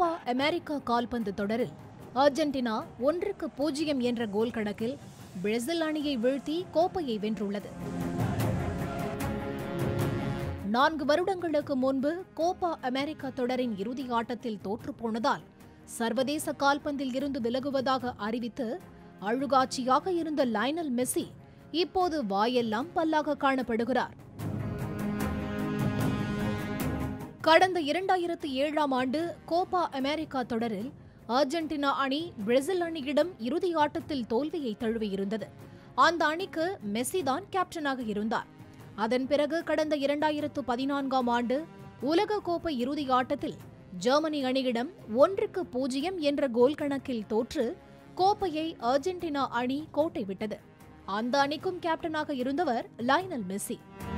கோப்பா America கால்பந்து தொடரில் Argentina ஒன்றுக்கு பூஜ்ஜியம் என்ற கோல் கணக்கில் பிரேசில் அணியை வீழ்த்தி கோப்பையை வென்றுள்ளது நான்கு வருடங்களுக்கு முன்பு கோப்பா அமெரிக்கா தொடரின் இறுதி ஆட்டத்தில் தோற்றுப்போனதால் சர்வதேச கால்பந்தில் இருந்து விலகுவதாக அறிவித்து அழுகாட்சியாக இருந்த லைனல் மெஸ்ஸி இப்போது வாயெல்லாம் பல்லாக காணப்படுகிறார் கடந்த இரண்டாயிரத்து ஏழாம் ஆண்டு கோப்பா அமெரிக்கா தொடரில் அர்ஜென்டினா அணி பிரேசில் அணியிடம் இறுதி ஆட்டத்தில் தோல்வியை தழுவியிருந்தது அந்த அணிக்கு மெஸ்ஸி தான் கேப்டனாக இருந்தார் அதன் பிறகு கடந்த இரண்டாயிரத்து பதினான்காம் ஆண்டு உலக கோப்பை இறுதி ஆட்டத்தில் ஜெர்மனி அணியிடம் ஒன்றுக்கு பூஜ்ஜியம் என்ற கோல் கணக்கில் தோற்று கோப்பையை அர்ஜென்டினா அணி கோட்டை விட்டது அந்த அணிக்கும் கேப்டனாக இருந்தவர் லைனல் மெஸ்ஸி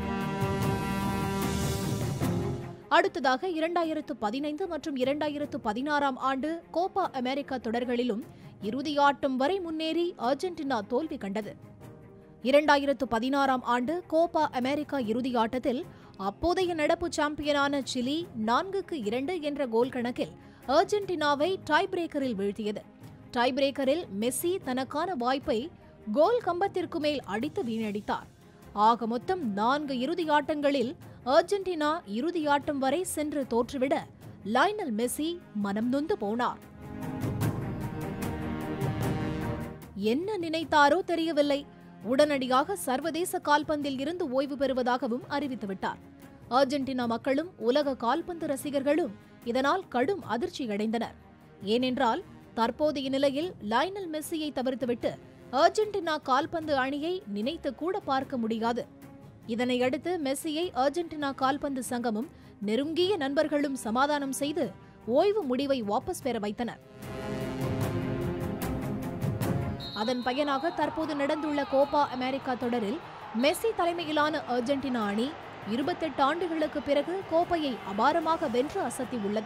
அடுத்ததாக இரண்டாயிரத்து பதினைந்து மற்றும் இரண்டாயிரத்து பதினாறாம் ஆண்டு கோப்பா அமெரிக்கா தொடர்களிலும் இறுதியாட்டம் வரை முன்னேறி அர்ஜென்டினா தோல்வி கண்டது இரண்டாயிரத்து பதினாறாம் ஆண்டு கோப்பா அமெரிக்கா இறுதியாட்டத்தில் அப்போதைய நடப்பு சாம்பியனான சிலி நான்குக்கு இரண்டு என்ற கோல் கணக்கில் அர்ஜென்டினாவை டை பிரேக்கரில் வீழ்த்தியது டை பிரேக்கரில் மெஸ்ஸி தனக்கான வாய்ப்பை கோல் கம்பத்திற்கு மேல் அடித்து வீணடித்தார் ஆக மொத்தம் நான்கு இறுதியாட்டங்களில் அர்ஜென்டினா இறுதியாட்டம் வரை சென்று தோற்றுவிட லைனல் மெஸ்ஸி மனம் நொந்து போனார் என்ன நினைத்தாரோ தெரியவில்லை உடனடியாக சர்வதேச கால்பந்தில் இருந்து ஓய்வு பெறுவதாகவும் அறிவித்துவிட்டார் அர்ஜென்டினா மக்களும் உலக கால்பந்து ரசிகர்களும் இதனால் கடும் அதிர்ச்சியடைந்தனர் ஏனென்றால் தற்போதைய நிலையில் லைனல் மெஸ்ஸியை தவிர்த்துவிட்டு அர்ஜென்டினா கால்பந்து அணியை நினைத்து கூட பார்க்க முடியாது இதனையடுத்து மெஸ்ஸியை அர்ஜென்டினா கால்பந்து சங்கமும் நெருங்கிய நண்பர்களும் சமாதானம் செய்து ஓய்வு முடிவை வாபஸ் பெற வைத்தனர் அதன் பயனாக தற்போது நடந்துள்ள கோப்பா அமெரிக்கா தொடரில் மெஸ்ஸி தலைமையிலான அர்ஜென்டினா அணி இருபத்தெட்டு ஆண்டுகளுக்கு பிறகு கோப்பையை அபாரமாக வென்று அசத்தியுள்ளது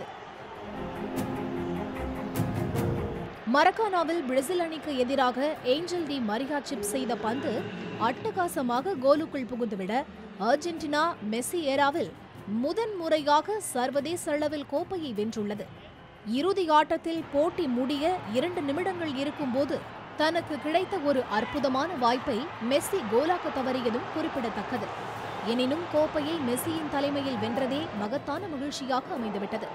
மரக்கானாவில் பிரேசில் அணிக்கு எதிராக ஏஞ்சல் டி மரியா சிப் செய்த பந்து அட்டகாசமாக கோலுக்குள் புகுந்துவிட அர்ஜென்டினா மெஸ்ஸி ஏராவில் முதன் முறையாக சர்வதேச அளவில் கோப்பையை வென்றுள்ளது இறுதி ஆட்டத்தில் போட்டி முடிய இரண்டு நிமிடங்கள் இருக்கும்போது தனக்கு கிடைத்த ஒரு அற்புதமான வாய்ப்பை மெஸ்ஸி கோலாக்க தவறியதும் குறிப்பிடத்தக்கது எனினும் கோப்பையை மெஸ்ஸியின் தலைமையில் வென்றதே மகத்தான மகிழ்ச்சியாக அமைந்துவிட்டது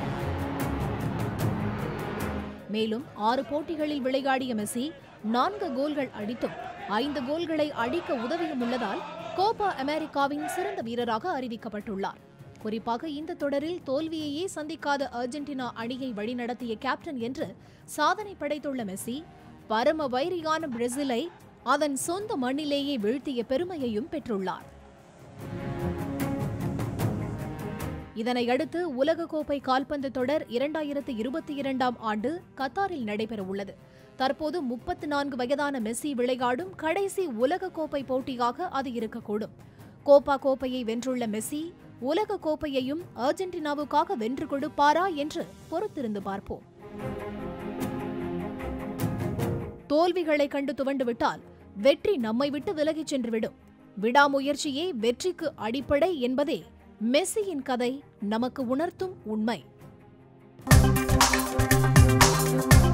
மேலும் ஆறு போட்டிகளில் விளையாடிய மெஸ்ஸி நான்கு கோல்கள் அடித்தும் ஐந்து கோல்களை அடிக்க உதவியும் உள்ளதால் கோப்பா அமெரிக்காவின் சிறந்த வீரராக அறிவிக்கப்பட்டுள்ளார் குறிப்பாக இந்த தொடரில் தோல்வியையே சந்திக்காத அர்ஜென்டினா அணியை வழிநடத்திய கேப்டன் என்று சாதனை படைத்துள்ள மெஸ்ஸி பரம வைரியான பிரேசிலை அதன் சொந்த மண்ணிலேயே வீழ்த்திய பெருமையையும் பெற்றுள்ளார் இதனையடுத்து உலகக்கோப்பை கால்பந்து தொடர் இரண்டாயிரத்து இருபத்தி இரண்டாம் ஆண்டு கத்தாரில் நடைபெறவுள்ளது தற்போது முப்பத்து நான்கு வயதான மெஸ்ஸி விளையாடும் கடைசி உலகக்கோப்பை போட்டியாக அது இருக்கக்கூடும் கோப்பா கோப்பையை வென்றுள்ள மெஸ்ஸி உலக கோப்பையையும் அர்ஜென்டினாவுக்காக வென்று கொடுப்பாரா என்று பொறுத்திருந்து பார்ப்போம் தோல்விகளை கண்டு துவண்டுவிட்டால் வெற்றி நம்மை விட்டு விலகிச் சென்றுவிடும் விடாமுயற்சியே வெற்றிக்கு அடிப்படை என்பதே மெஸ்ஸியின் கதை நமக்கு உணர்த்தும் உண்மை